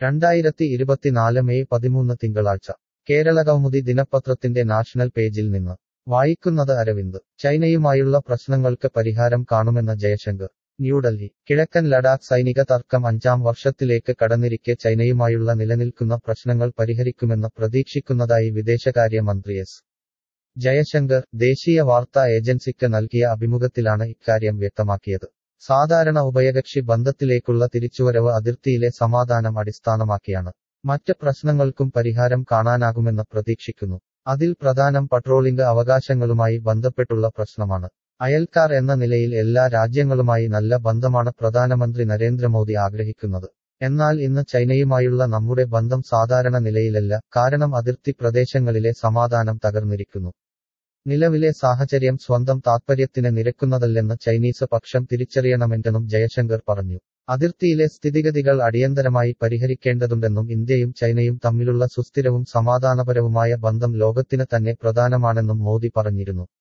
രണ്ടായിരത്തി ഇരുപത്തിനാല് മെയ് പതിമൂന്ന് തിങ്കളാഴ്ച കേരളകൗമുദി ദിനപത്രത്തിന്റെ നാഷണൽ പേജിൽ നിന്ന് വായിക്കുന്നത് അരവിന്ദ് ചൈനയുമായുള്ള പ്രശ്നങ്ങൾക്ക് പരിഹാരം കാണുമെന്ന ജയശങ്കർ ന്യൂഡൽഹി കിഴക്കൻ ലഡാക്ക് സൈനിക തർക്കം അഞ്ചാം വർഷത്തിലേക്ക് കടന്നിരിക്കെ ചൈനയുമായുള്ള നിലനിൽക്കുന്ന പ്രശ്നങ്ങൾ പരിഹരിക്കുമെന്ന് പ്രതീക്ഷിക്കുന്നതായി വിദേശകാര്യ മന്ത്രി എസ് ജയശങ്കർ ദേശീയ വാർത്താ ഏജൻസിക്ക് നൽകിയ അഭിമുഖത്തിലാണ് ഇക്കാര്യം വ്യക്തമാക്കിയത് സാധാരണ ഉഭയകക്ഷി ബന്ധത്തിലേക്കുള്ള തിരിച്ചുവരവ് അതിർത്തിയിലെ സമാധാനം അടിസ്ഥാനമാക്കിയാണ് മറ്റ് പ്രശ്നങ്ങൾക്കും പരിഹാരം കാണാനാകുമെന്ന് പ്രതീക്ഷിക്കുന്നു അതിൽ പ്രധാനം പട്രോളിംഗ് അവകാശങ്ങളുമായി ബന്ധപ്പെട്ടുള്ള പ്രശ്നമാണ് അയൽക്കാർ എന്ന നിലയിൽ എല്ലാ രാജ്യങ്ങളുമായി നല്ല ബന്ധമാണ് പ്രധാനമന്ത്രി നരേന്ദ്രമോദി ആഗ്രഹിക്കുന്നത് എന്നാൽ ഇന്ന് ചൈനയുമായുള്ള നമ്മുടെ ബന്ധം സാധാരണ നിലയിലല്ല കാരണം അതിർത്തി പ്രദേശങ്ങളിലെ സമാധാനം തകർന്നിരിക്കുന്നു നിലവിലെ സാഹചര്യം സ്വന്തം താത്പര്യത്തിന് നിരക്കുന്നതല്ലെന്ന് ചൈനീസ് പക്ഷം തിരിച്ചറിയണമെന്നും ജയശങ്കർ പറഞ്ഞു അതിർത്തിയിലെ സ്ഥിതിഗതികൾ അടിയന്തരമായി പരിഹരിക്കേണ്ടതുണ്ടെന്നും ഇന്ത്യയും ചൈനയും തമ്മിലുള്ള സുസ്ഥിരവും സമാധാനപരവുമായ ബന്ധം ലോകത്തിന് തന്നെ പ്രധാനമാണെന്നും മോദി പറഞ്ഞിരുന്നു